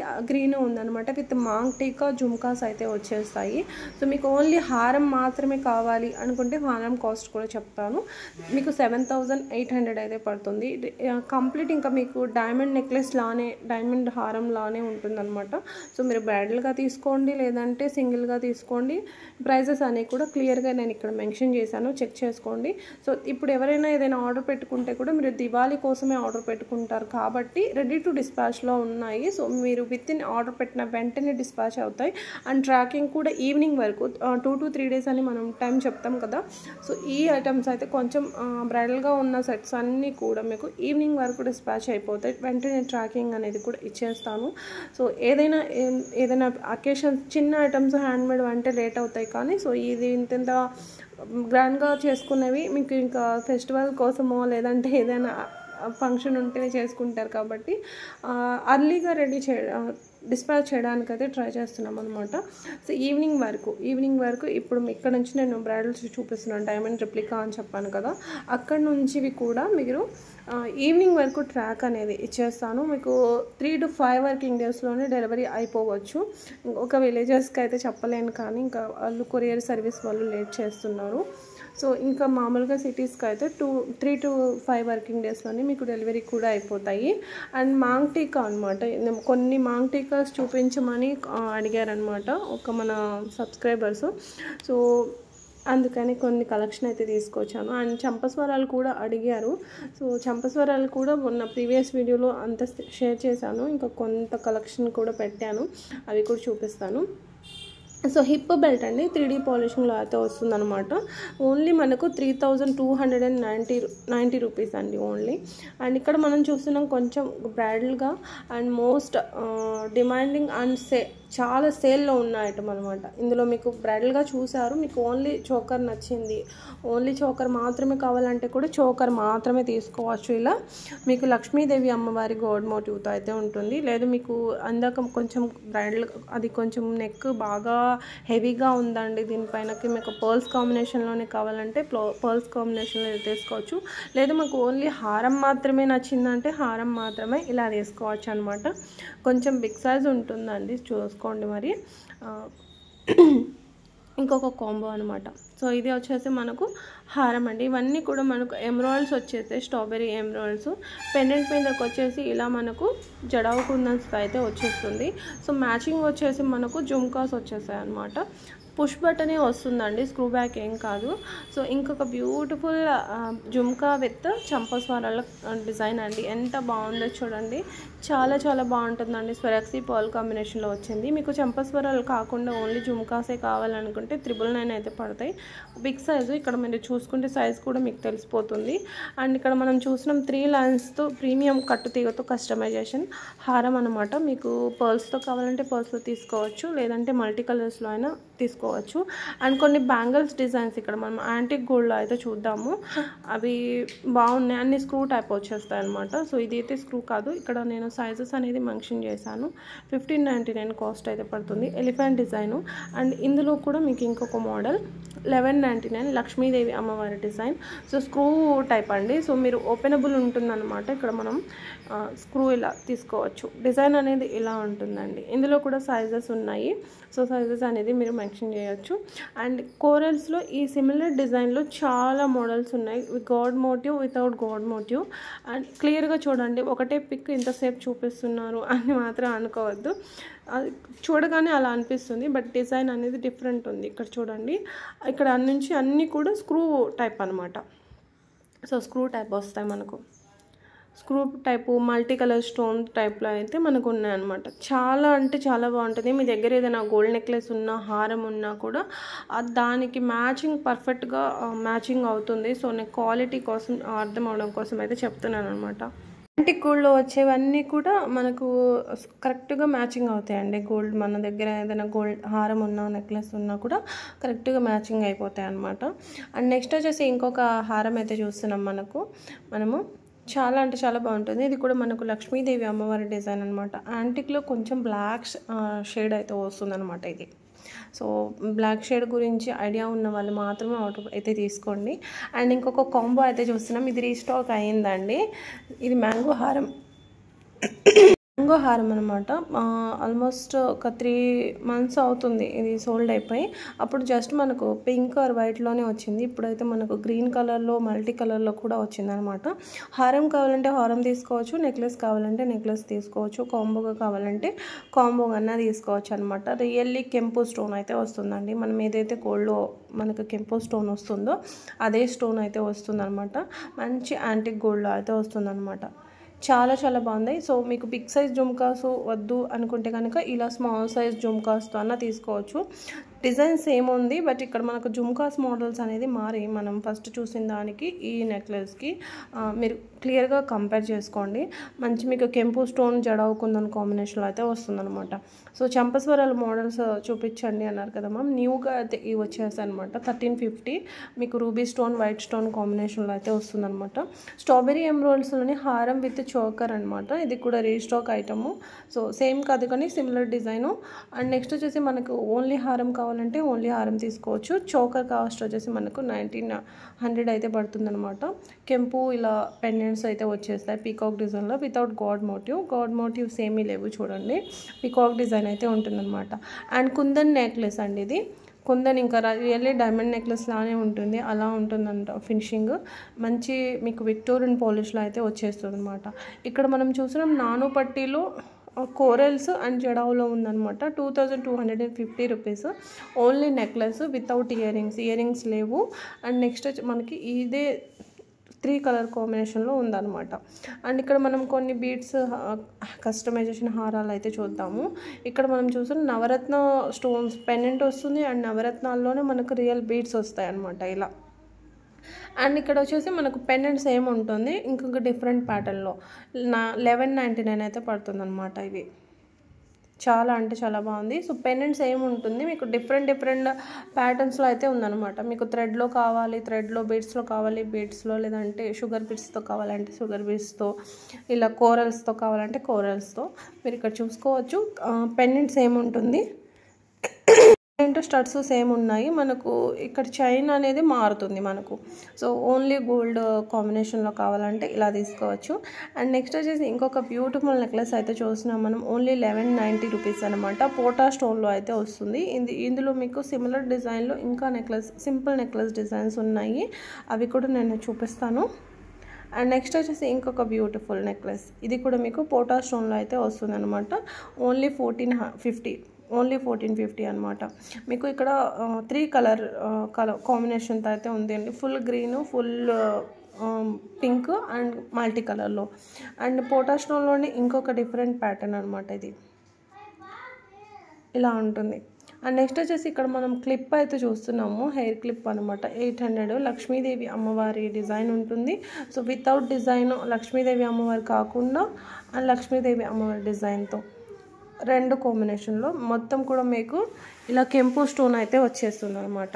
కంటిన్యూ ఉందన్నమాట విత్ మాంగ్ టీకా జుమ్కాస్ అయితే వచ్చేస్తాయి సో మీకు ఓన్లీ హారం మాత్రమే కావాలి అనుకుంటే హారం కాస్ట్ కూడా చెప్తాను మీకు సెవెన్ థౌజండ్ ఎయిట్ హండ్రెడ్ అయితే పడుతుంది కంప్లీట్ ఇంకా మీకు డైమండ్ నెక్లెస్ లానే డైమండ్ హారం లానే ఉంటుందన్నమాట సో మీరు బ్రైడల్గా తీసుకోండి లేదంటే సింగిల్గా తీసుకోండి ప్రైజెస్ అనేవి కూడా క్లియర్గా నేను ఇక్కడ మెన్షన్ చేశాను చెక్ చేసుకోండి సో ఇప్పుడు ఎవరైనా ఏదైనా ఆర్డర్ పెట్టుకుంటే కూడా మీరు దివాళీ కోసమే ఆర్డర్ పెట్టుకుంటారు కాబట్టి రెడీ టు డిస్పాచ్లో ఉన్నాయి సో మీరు విత్ ఇన్ ఆర్డర్ పెట్టిన వెంటనే డిస్పాచ్ అవుతాయి అండ్ ట్రాకింగ్ కూడా ఈవినింగ్ వరకు టూ టు త్రీ డేస్ అని మనం టైం చెప్తాం కదా సో ఈ ఐటమ్స్ అయితే కొంచెం బ్రైడల్గా ఉన్న సెట్స్ అన్నీ కూడా మీకు ఈవినింగ్ వరకు డిస్పాచ్ అయిపోతాయి వెంటనే ట్రాకింగ్ అనేది కూడా ఇచ్చేస్తాను సో ఏదైనా ఏం- ఏదైనా అకేషన్ చిన్న ఐటమ్స్ హ్యాండ్మేడ్ అంటే లేట్ అవుతాయి కానీ సో ఇది ఇంత ఇంత గ్రాండ్గా చేసుకునేవి మీకు ఇంకా ఫెస్టివల్ కోసమో లేదంటే ఏదైనా ఫంక్షన్ ఉంటేనే చేసుకుంటారు కాబట్టి అర్లీగా రెడీ చే డిస్పాచ్ చేయడానికి అయితే ట్రై చేస్తున్నాం అనమాట సో ఈవినింగ్ వరకు ఈవినింగ్ వరకు ఇప్పుడు ఇక్కడ నుంచి నేను బ్రైడల్స్ చూపిస్తున్నాను డైమండ్ రిప్లికా అని చెప్పాను కదా అక్కడ నుంచి కూడా మీరు ఆ, ఈవినింగ్ వరకు ట్రాక్ అనేది ఇచ్చేస్తాను మీకు త్రీ టు ఫైవ్ వర్కింగ్ డేస్లోనే డెలివరీ అయిపోవచ్చు ఒక విలేజెస్కి అయితే చెప్పలేను కానీ ఇంకా వాళ్ళు కొరియర్ సర్వీస్ వాళ్ళు లేట్ చేస్తున్నారు సో ఇంకా మామూలుగా సిటీస్కి అయితే two three to five working డేస్లోనే మీకు డెలివరీ కూడా అయిపోతాయి అండ్ మాంగ్ టీకా అనమాట కొన్ని మాంగ్ టీకాస్ చూపించమని ఆ, అడిగారనమాట ఒక మన సబ్స్క్రైబర్స్ సో అందుకని కొన్ని కలెక్షన్ అయితే తీసుకొచ్చాను అండ్ చంపస్వరాలు కూడా అడిగారు సో చంపస్వరాలు కూడా మొన్న ప్రీవియస్ వీడియోలో అంత షేర్ చేశాను ఇంకా కొంత కలెక్షన్ కూడా పెట్టాను అవి కూడా చూపిస్తాను సో హిప్ బెల్ట్ అండి త్రీ డీ పాలిషింగ్లో అయితే వస్తుందన్నమాట ఓన్లీ మనకు three thousand two hundred and ninety ninety rupees అండి ఓన్లీ అండ్ ఇక్కడ మనం చూస్తున్నాం కొంచెం బ్రైడల్గా and most demanding and say చాలా సేల్లో ఉన్న ఐటమ్ అనమాట ఇందులో మీకు బ్రైడల్గా చూసారు మీకు ఓన్లీ చోకర్ నచ్చింది ఓన్లీ చోకర్ మాత్రమే కావాలంటే కూడా చోకర్ మాత్రమే తీసుకోవచ్చు ఇలా మీకు లక్ష్మీదేవి అమ్మవారి గోల్డ్ మోటివ్తో అయితే ఉంటుంది లేదు మీకు అందాక కొంచెం బ్రైడల్ అది కొంచెం నెక్ బాగా హెవీగా ఉందండి దీనిపైనకి మీకు పర్ల్స్ కాంబినేషన్లోనే కావాలంటే పర్ల్స్ కాంబినేషన్లో తీసుకోవచ్చు లేదు మాకు ఓన్లీ హారం మాత్రమే నచ్చిందంటే హారం మాత్రమే ఇలా తీసుకోవచ్చు అనమాట కొంచెం బిగ్ సైజ్ ఉంటుందండి చూసుకోండి మరి ఆ, ఇంకొక కాంబో అనమాట సో ఇది వచ్చేసి మనకు హారం అండి ఇవన్నీ కూడా మనకు ఎమరాల్డ్స్ వచ్చేసి స్ట్రాబెరీ ఎమరాల్డ్స్ పెండెంట్ మీదకి వచ్చేసి ఇలా మనకు జడావు కుందన్స్ అయితే వచ్చేస్తుంది సో మ్యాచింగ్ వచ్చేసి మనకు జుమ్కాస్ వచ్చేసాయి అనమాట పుష్ బటనే వస్తుందండి స్క్రూ బ్యాక్ ఏం కాదు సో ఇంకొక బ్యూటిఫుల్ జుమ్కా విత్ చంపస్వరాల డిజైన్ అండి ఎంత బాగుందో చూడండి చాలా చాలా బాగుంటుందండి స్వరక్సీ పాల్ కాంబినేషన్లో వచ్చింది మీకు చంపస్వరాలు కాకుండా ఓన్లీ జుమ్కాసే కావాలనుకుంటే త్రిబుల్ నైన్ అయితే పడతాయి బిగ్ సైజు ఇక్కడ మీరు చూసుకుంటే సైజ్ కూడా మీకు తెలిసిపోతుంది అండ్ ఇక్కడ మనం చూసినాం త్రీ లైన్స్తో ప్రీమియం కట్టు తీగతో కస్టమైజేషన్ హారం అనమాట మీకు పర్ల్స్తో కావాలంటే పర్ల్స్తో తీసుకోవచ్చు లేదంటే మల్టీ కలర్స్లో అయినా తీసుకోవచ్చు అండ్ కొన్ని బ్యాంగిల్స్ డిజైన్స్ ఇక్కడ మనం యాంటిక్ గోల్డ్లో అయితే చూద్దాము అవి బాగున్నాయి అన్ని స్క్రూ టైప్ వచ్చేస్తాయి అనమాట సో ఇది అయితే స్క్రూ కాదు ఇక్కడ నేను సైజెస్ అనేది మెన్షన్ చేశాను ఫిఫ్టీన్ నైంటీ నైన్ కాస్ట్ అయితే పడుతుంది ఎలిఫెంట్ డిజైన్ అండ్ ఇందులో కూడా మీకు ఇంకొక model eleven ninety nine Lakshmidevi అమ్మవారి డిజైన్ సో స్క్రూ టైప్ అండి సో మీరు ఓపెనబుల్ ఉంటుందన్నమాట ఇక్కడ మనం స్క్రూ ఇలా తీసుకోవచ్చు డిజైన్ అనేది ఇలా ఉంటుందండి ఇందులో కూడా సైజెస్ ఉన్నాయి సో సైజెస్ అనేది మీరు మెన్షన్ చేయొచ్చు అండ్ కోరల్స్లో ఈ సిమిలర్ డిజైన్లో చాలా మోడల్స్ ఉన్నాయి god motif without god motif and క్లియర్గా చూడండి ఒకటే పిక్ ఇంతసేపు చూపిస్తున్నారు అని మాత్రం అనుకోవద్దు అది చూడగానే అలా అనిపిస్తుంది బట్ డిజైన్ అనేది డిఫరెంట్ ఉంది ఇక్కడ చూడండి ఇక్కడ నుంచి అన్నీ కూడా స్క్రూ టైప్ అనమాట సో స్క్రూ టైప్ వస్తాయి మనకు screw type multi colour stone టైప్లో అయితే మనకు ఉన్నాయన్నమాట చాలా అంటే చాలా బాగుంటుంది మీ దగ్గర ఏదైనా గోల్డ్ నెక్లెస్ ఉన్నా హారం ఉన్నా కూడా ఆ దానికి మ్యాచింగ్ పర్ఫెక్ట్గా మ్యాచింగ్ అవుతుంది సో నేను క్వాలిటీ కోసం అర్థం అవడం కోసం అయితే చెప్తున్నాను అనమాట యాంటిక్ గోల్డ్లో వచ్చేవన్నీ కూడా మనకు కరెక్ట్గా మ్యాచింగ్ అవుతాయండి గోల్డ్ మన దగ్గర ఏదైనా గోల్డ్ హారం ఉన్నా నెక్లెస్ ఉన్నా కూడా కరెక్ట్గా మ్యాచింగ్ అయిపోతాయి అనమాట అండ్ నెక్స్ట్ వచ్చేసి ఇంకొక హారం అయితే చూస్తున్నాం మనకు మనము చాలా అంటే చాలా బాగుంటుంది ఇది కూడా మనకు లక్ష్మీదేవి అమ్మవారి డిజైన్ అనమాట యాంటిక్లో కొంచెం బ్లాక్ షేడ్ అయితే వస్తుందన్నమాట ఇది సో బ్లాక్ షేడ్ గురించి ఐడియా ఉన్న వాళ్ళు మాత్రమే ఆర్డర్ అయితే తీసుకోండి అండ్ ఇంకొక కాంబో అయితే చూస్తున్నాం ఇది రీస్టాక్ అయ్యిందండి ఇది మ్యాంగో హారం మ్యాంగో హారం అనమాట ఆల్మోస్ట్ ఒక త్రీ మంత్స్ అవుతుంది ఇది సోల్డ్ అయిపోయి అప్పుడు జస్ట్ మనకు పింక్ ఆర్ వైట్లోనే వచ్చింది ఇప్పుడైతే మనకు గ్రీన్ కలర్లో మల్టీ కలర్లో కూడా వచ్చింది అనమాట హారం కావాలంటే హారం తీసుకోవచ్చు నెక్లెస్ కావాలంటే నెక్లెస్ తీసుకోవచ్చు కాంబోగా కావాలంటే కాంబో అన్నా తీసుకోవచ్చు అనమాట రియల్లీ కెంపు స్టోన్ అయితే వస్తుందండి మనం ఏదైతే గోల్డ్లో మనకు కెంపు స్టోన్ వస్తుందో అదే స్టోన్ అయితే వస్తుందన్నమాట మంచి యాంటిక్ గోల్డ్లో అయితే వస్తుందన్నమాట చాలా చాలా బాగుంది సో మీకు బిగ్ సైజ్ జుమ్కాస్ వద్దు అనుకుంటే కనుక ఇలా స్మాల్ సైజ్ జుమ్కాస్తో అన్న తీసుకోవచ్చు డిజైన్ సేమ్ ఉంది బట్ ఇక్కడ మనకు జుమ్కాస్ మోడల్స్ అనేది మారి మనం ఫస్ట్ చూసిన దానికి ఈ నెక్లెస్కి మీరు క్లియర్గా కంపేర్ చేసుకోండి మంచి మీకు కెంపు స్టోన్ జడవుకుందని కాంబినేషన్లో అయితే వస్తుందన్నమాట సో చంపస్వరాల మోడల్స్ చూపించండి అన్నారు కదా మ్యామ్ న్యూగా అయితే ఇవి వచ్చేసాయి అనమాట థర్టీన్ ఫిఫ్టీ మీకు రూబీ స్టోన్ వైట్ స్టోన్ కాంబినేషన్లో అయితే వస్తుందన్నమాట స్ట్రాబెరీ ఎమ్రోల్స్లోని హారం విత్ చోకర్ అనమాట ఇది కూడా రీస్టాక్ ఐటము సో సేమ్ కాదు కానీ సిమిలర్ డిజైను అండ్ నెక్స్ట్ వచ్చేసి మనకు ఓన్లీ హారం కావాలంటే ఓన్లీ హారం తీసుకోవచ్చు చోకర్ కాస్ట్ వచ్చేసి మనకు నైన్టీన్ హండ్రెడ్ అయితే పడుతుందన్నమాట కెంపు ఇలా పెండెంట్స్ అయితే వచ్చేస్తాయి పీకాక్ డిజైన్లో without god motif god motifs ఏమీ లేవు చూడండి పీకాక్ డిజైన్ అయితే ఉంటుందన్నమాట అండ్ కుందన్ నెక్లెస్ అండి ఇది కుందన్ ఇంకా రియల్లీ డైమండ్ నెక్లెస్ లానే ఉంటుంది అలా ఉంటుందంట ఫినిషింగ్ మంచి మీకు విక్టోరియన్ పాలిష్లో అయితే వచ్చేస్తుంది అనమాట ఇక్కడ మనం చూసినాం నాను పట్టీలో కోరల్స్ అండ్ జడావులో ఉందన్నమాట two thousand two hundred and fifty rupees only necklace without earrings earrings లేవు అండ్ నెక్స్ట్ వచ్చి మనకి ఇదే త్రీ కలర్ కాంబినేషన్లో ఉందన్నమాట అండ్ ఇక్కడ మనం కొన్ని బీడ్స్ కస్టమైజేషన్ హారాలు అయితే చూద్దాము ఇక్కడ మనం చూసిన నవరత్న స్టోన్స్ పెండెంట్ వస్తుంది అండ్ నవరత్నాల్లోనే మనకు రియల్ బీడ్స్ వస్తాయి అన్నమాట ఇలా అండ్ ఇక్కడ వచ్చేసి మనకు పెండెంట్ సేమ్ ఉంటుంది ఇంకొక డిఫరెంట్ ప్యాటర్న్లో నా లెవెన్ నైంటీ నైన్ అయితే పడుతుంది అనమాట ఇవి చాలా అంటే చాలా బాగుంది సో పెండెంట్స్ ఏమి ఉంటుంది మీకు డిఫరెంట్ డిఫరెంట్ ప్యాటర్న్స్లో అయితే ఉందన్నమాట మీకు థ్రెడ్లో కావాలి థ్రెడ్లో బీడ్స్లో కావాలి బీడ్స్లో లేదంటే షుగర్ బీడ్స్తో కావాలంటే షుగర్ బీడ్స్తో ఇలా కోరల్స్తో కావాలంటే కోరల్స్తో మీరు ఇక్కడ చూసుకోవచ్చు పెండెంట్స్ ఏముంటుంది ఏంటో స్టడ్స్ సేమ్ ఉన్నాయి మనకు ఇక్కడ చైన్ అనేది మారుతుంది మనకు సో ఓన్లీ గోల్డ్ కాంబినేషన్లో కావాలంటే ఇలా తీసుకోవచ్చు అండ్ నెక్స్ట్ వచ్చేసి ఇంకొక బ్యూటిఫుల్ నెక్లెస్ అయితే చూస్తున్నాం మనం ఓన్లీ లెవెన్ నైంటీ రూపీస్ అనమాట పోటా స్టోన్లో అయితే వస్తుంది ఇది ఇందులో మీకు సిమిలర్ డిజైన్లో ఇంకా నెక్లెస్ సింపుల్ నెక్లెస్ డిజైన్స్ ఉన్నాయి అవి కూడా నేను చూపిస్తాను అండ్ నెక్స్ట్ వచ్చేసి ఇంకొక బ్యూటిఫుల్ నెక్లెస్ ఇది కూడా మీకు పోటా స్టోన్లో అయితే వస్తుంది అనమాట only fourteen fifty only fourteen fifty అనమాట మీకు ఇక్కడ త్రీ కలర్ కలర్ కాంబినేషన్తో అయితే ఉంది అండి full green full pink and multi కలర్లో అండ్ పోటా స్టోన్లోనే ఇంకొక డిఫరెంట్ ప్యాటర్న్ అనమాట ఇది ఇలా ఉంటుంది అండ్ నెక్స్ట్ వచ్చేసి ఇక్కడ మనం క్లిప్ అయితే చూస్తున్నాము హెయిర్ క్లిప్ అనమాట ఎయిట్ హండ్రెడ్ లక్ష్మీదేవి అమ్మవారి డిజైన్ ఉంటుంది సో వితౌట్ డిజైన్ లక్ష్మీదేవి అమ్మవారి కాకుండా అండ్ లక్ష్మీదేవి అమ్మవారి డిజైన్తో రెండు కాంబినేషన్లో మొత్తం కూడా మీకు ఇలా కెంపు స్టోన్ అయితే వచ్చేస్తుంది అనమాట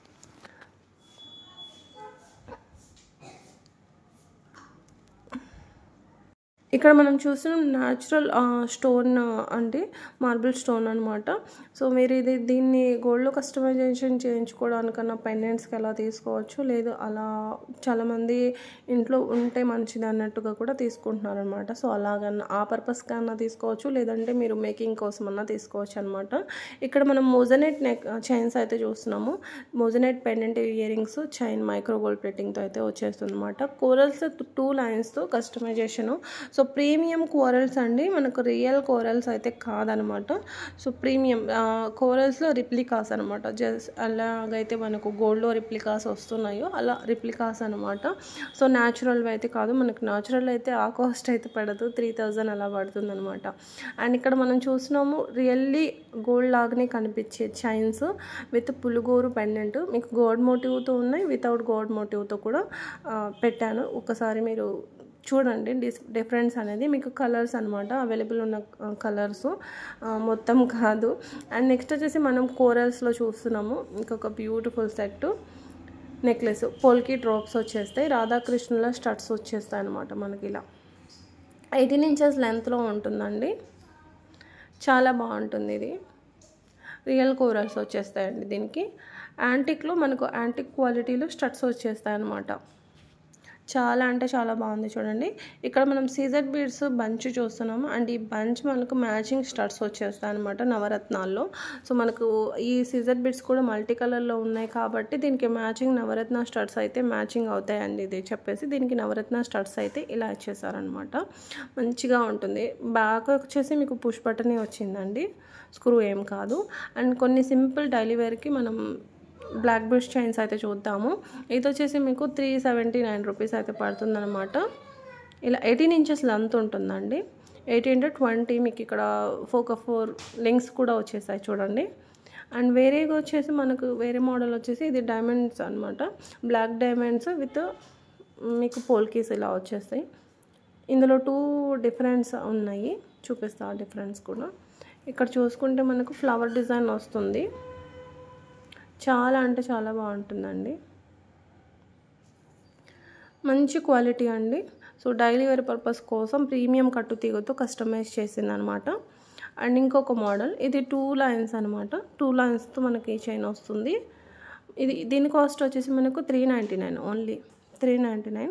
ఇక్కడ మనం చూస్తున్నాం న్యాచురల్ స్టోన్ అంటే మార్బుల్ స్టోన్ అనమాట సో మీరు ఇది దీన్ని గోల్డ్లో కస్టమైజేషన్ చేయించుకోవడానికన్నా పెండెంట్స్కి ఎలా తీసుకోవచ్చు లేదు అలా చాలామంది ఇంట్లో ఉంటే మంచిది అన్నట్టుగా కూడా తీసుకుంటున్నారు అనమాట సో అలాగన్నా ఆ పర్పస్ కన్నా తీసుకోవచ్చు లేదంటే మీరు మేకింగ్ కోసం అన్నా తీసుకోవచ్చు అనమాట ఇక్కడ మనం మోజనెట్ నెక్ చైన్స్ అయితే చూస్తున్నాము moissanite pendant earrings chain micro gold ప్లేటింగ్తో అయితే వచ్చేస్తుంది అనమాట కోరల్స్ టూ లైన్స్తో కస్టమైజేషను సో ప్రీమియం కోరల్స్ అండి మనకు రియల్ కోరల్స్ అయితే కాదనమాట సో ప్రీమియం కోరల్స్లో రిప్లికాస్ అనమాట జస్ట్ అలాగైతే మనకు గోల్డ్లో రిప్లికాస్ వస్తున్నాయో అలా రిప్లికాస్ అనమాట సో న్యాచురల్వి అయితే కాదు మనకు న్యాచురల్ అయితే ఆ కాస్ట్ అయితే పడదు త్రీ థౌజండ్ అలా పడుతుంది అనమాట అండ్ ఇక్కడ మనం చూసినాము రియల్లీ గోల్డ్ లాగానే కనిపించే చైన్స్ విత్ పులుగోరు పెండెంట్ మీకు గోల్డ్ మోటివ్తో ఉన్నాయి వితౌట్ గోల్డ్ మోటివ్తో కూడా పెట్టాను ఒకసారి మీరు చూడండి డిస్ డిఫరెన్స్ అనేది మీకు కలర్స్ అనమాట అవైలబుల్ ఉన్న కలర్స్ మొత్తం కాదు అండ్ నెక్స్ట్ వచ్చేసి మనం కోరల్స్లో చూస్తున్నాము ఇంకొక beautiful set necklace polki drops వచ్చేస్తాయి రాధాకృష్ణుల స్టడ్స్ వచ్చేస్తాయి అనమాట మనకి ఇలా ఎయిటీన్ ఇంచెస్ లెంత్లో ఉంటుందండి చాలా బాగుంటుంది ఇది రియల్ కోరల్స్ వచ్చేస్తాయండి దీనికి యాంటిక్లో మనకు యాంటిక్ క్వాలిటీలో స్టడ్స్ వచ్చేస్తాయి అనమాట చాలా అంటే చాలా బాగుంది చూడండి ఇక్కడ మనం సీజర్ బీడ్స్ బంచ్ చూస్తున్నాము అండ్ ఈ బంచ్ మనకు మ్యాచింగ్ స్టడ్స్ వచ్చేస్తాయి అనమాట నవరత్నాల్లో సో మనకు ఈ సీజర్ బీడ్స్ కూడా మల్టీ కలర్లో ఉన్నాయి కాబట్టి దీనికి మ్యాచింగ్ నవరత్న స్టడ్స్ అయితే మ్యాచింగ్ అవుతాయండి ఇది చెప్పేసి దీనికి నవరత్న స్టడ్స్ అయితే ఇలా ఇచ్చేసారనమాట మంచిగా ఉంటుంది బ్యాక్ వచ్చేసి మీకు పుష్ బటనే వచ్చిందండి స్క్రూ ఏం కాదు అండ్ కొన్ని సింపుల్ డైలీ వేర్కి మనం బ్లాక్ బ్రష్ చైన్స్ అయితే చూద్దాము ఇది వచ్చేసి మీకు త్రీ సెవెంటీ నైన్ రూపీస్ అయితే పడుతుందన్నమాట ఇలా ఎయిటీన్ ఇంచెస్ లెంత్ ఉంటుందండి ఎయిటీన్ టు ట్వంటీ మీకు ఇక్కడ ఫోక ఫోర్ లింక్స్ కూడా వచ్చేసాయి చూడండి అండ్ వేరేగా వచ్చేసి మనకు వేరే మోడల్ వచ్చేసి ఇది డైమండ్స్ అనమాట బ్లాక్ డైమండ్స్ విత్ మీకు పోల్కీస్ ఇలా వచ్చేస్తాయి ఇందులో టూ డిఫరెన్స్ ఉన్నాయి చూపిస్తా ఆ డిఫరెన్స్ కూడా ఇక్కడ చూసుకుంటే మనకు ఫ్లవర్ డిజైన్ వస్తుంది చాలా అంటే చాలా బాగుంటుందండి మంచి క్వాలిటీ అండి సో డైలీ వేర్ పర్పస్ కోసం ప్రీమియం కట్టు తీగతో కస్టమైజ్ చేసింది అనమాట అండ్ ఇంకొక మోడల్ ఇది టూ లైన్స్ అనమాట టూ లైన్స్తో మనకి చైన్ వస్తుంది ఇది దీని కాస్ట్ వచ్చేసి మనకు three ninety nine only three ninety nine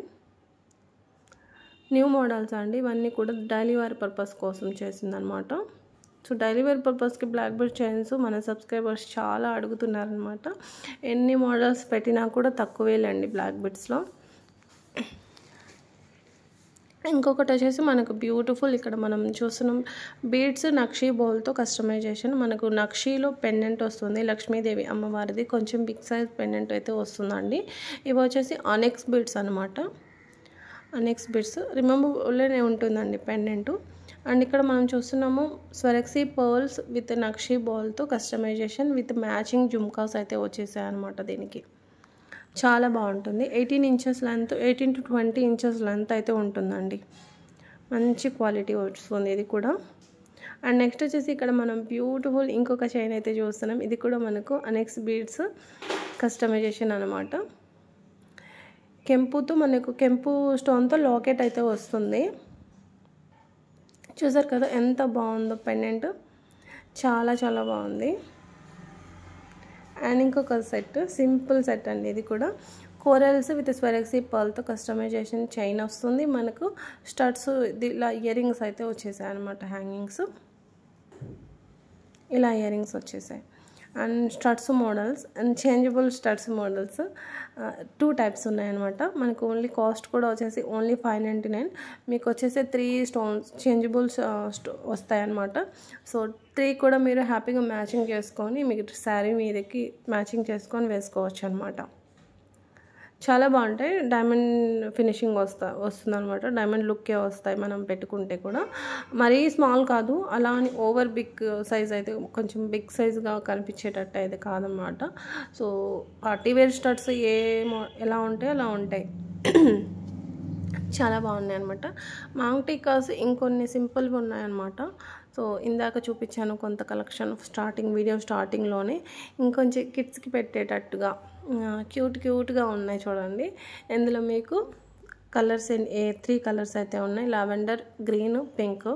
new models అండి ఇవన్నీ కూడా డైలీ వేర్ పర్పస్ కోసం చేసిందనమాట సో డైలీ వేర్ పర్పస్కి బ్లాక్ బెల్ట్ చైన్స్ మన సబ్స్క్రైబర్స్ చాలా అడుగుతున్నారనమాట ఎన్ని మోడల్స్ పెట్టినా కూడా తక్కువేలేండి బ్లాక్ బెడ్స్లో ఇంకొకటి వచ్చేసి మనకు బ్యూటిఫుల్ ఇక్కడ మనం చూస్తున్నాం బీడ్స్ నక్షీ బౌల్తో కస్టమైజేషన్ మనకు నక్షీలో పెండెంట్ వస్తుంది లక్ష్మీదేవి అమ్మవారిది కొంచెం బిగ్ సైజ్ పెండెంట్ అయితే వస్తుందండి ఇవి వచ్చేసి ఆనెక్స్ బీడ్స్ అనమాట అనెక్స్ బిట్స్ రిమెంబర్లోనే ఉంటుందండి పెండెంట్ అండ్ ఇక్కడ మనం చూస్తున్నాము స్వరక్సీ పర్ల్స్ విత్ నక్షీ బాల్తో కస్టమైజేషన్ విత్ మ్యాచింగ్ జుమ్కాస్ అయితే వచ్చేసాయి అనమాట దీనికి చాలా బాగుంటుంది eighteen inches length eighteen to twenty inches length అయితే ఉంటుందండి మంచి క్వాలిటీ వస్తుంది ఇది కూడా అండ్ నెక్స్ట్ వచ్చేసి ఇక్కడ మనం బ్యూటిఫుల్ ఇంకొక చైన్ అయితే చూస్తున్నాం ఇది కూడా మనకు అనెక్స్ బీడ్స్ కస్టమైజేషన్ అనమాట కెంపుతో మనకు కెంపు స్టోన్తో లాకెట్ అయితే వస్తుంది చూసారు కదా ఎంత బాగుందో పెండెంట్ చాలా చాలా బాగుంది అండ్ ఇంకొక సెట్ సింపుల్ సెట్ అండి ఇది కూడా కోరల్స్ విత్ స్వెరక్సీ పర్ల్తో కస్టమైజేషన్ చైన్ వస్తుంది మనకు స్టడ్స్ ఇలా ఇయర్ రింగ్స్ అయితే వచ్చేసాయి అనమాట హ్యాంగింగ్స్ ఇలా ఇయర్ రింగ్స్ వచ్చేసాయి and studs models and changeable studs models two types ఉన్నాయన్నమాట మనకు ఓన్లీ కాస్ట్ కూడా వచ్చేసి ఓన్లీ ఫైవ్ నైంటీ నైన్ మీకు వచ్చేసి త్రీ స్టోన్స్ చేంజబుల్స్ వస్తాయన్నమాట సో త్రీ కూడా మీరు హ్యాపీగా మ్యాచింగ్ చేసుకొని మీకు శారీ మీదకి మ్యాచింగ్ చేసుకొని వేసుకోవచ్చు అనమాట చాలా బాగుంటాయి డైమండ్ ఫినిషింగ్ వస్తా వస్తుందన్నమాట డైమండ్ లుక్కే వస్తాయి మనం పెట్టుకుంటే కూడా మరీ స్మాల్ కాదు అలా అని ఓవర్ బిగ్ సైజ్ అయితే కొంచెం బిగ్ సైజ్గా కనిపించేటట్టు అయితే కాదనమాట సో పార్టీ వేర్ స్టడ్స్ ఏ ఎలా ఉంటాయి అలా ఉంటాయి చాలా బాగున్నాయి అనమాట మాంగ్ టీకాస్ ఇంకొన్ని సింపుల్గా ఉన్నాయన్నమాట సో ఇందాక చూపించాను కొంత కలెక్షన్ స్టార్టింగ్ వీడియో స్టార్టింగ్లోనే ఇంకొంచెం కిడ్స్కి పెట్టేటట్టుగా క్యూట్ క్యూట్గా ఉన్నాయి చూడండి ఇందులో మీకు కలర్స్ ఏ త్రీ కలర్స్ అయితే ఉన్నాయి లావెండర్ గ్రీన్ పింక్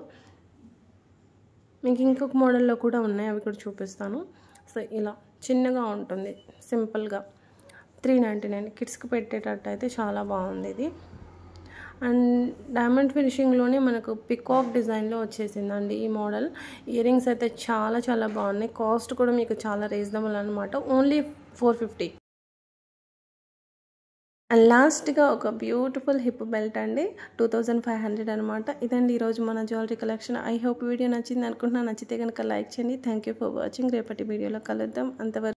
మీకు ఇంకొక మోడల్లో కూడా ఉన్నాయి అవి కూడా చూపిస్తాను సో ఇలా చిన్నగా ఉంటుంది సింపుల్గా త్రీ నైంటీ నైన్ కిడ్స్కి పెట్టేటట్టు అయితే చాలా బాగుంది ఇది అండ్ డైమండ్ ఫినిషింగ్లోనే మనకు పికాక్ డిజైన్లో వచ్చేసిందండి ఈ మోడల్ ఇయర్ రింగ్స్ అయితే చాలా చాలా బాగున్నాయి కాస్ట్ కూడా మీకు చాలా రీజనబుల్ అనమాట ఓన్లీ ఫోర్ ఫిఫ్టీ అండ్ లాస్ట్గా ఒక బ్యూటిఫుల్ హిప్ బెల్ట్ అండి టూ థౌజండ్ ఫైవ్ హండ్రెడ్ అనమాట ఇదండి ఈరోజు మన jewellery collection I hope video నచ్చింది అనుకుంటున్నా నచ్చితే కనుక లైక్ చేయండి థ్యాంక్ యూ ఫర్ వాచింగ్ రేపటి వీడియోలో కలుద్దాం అంతవరకు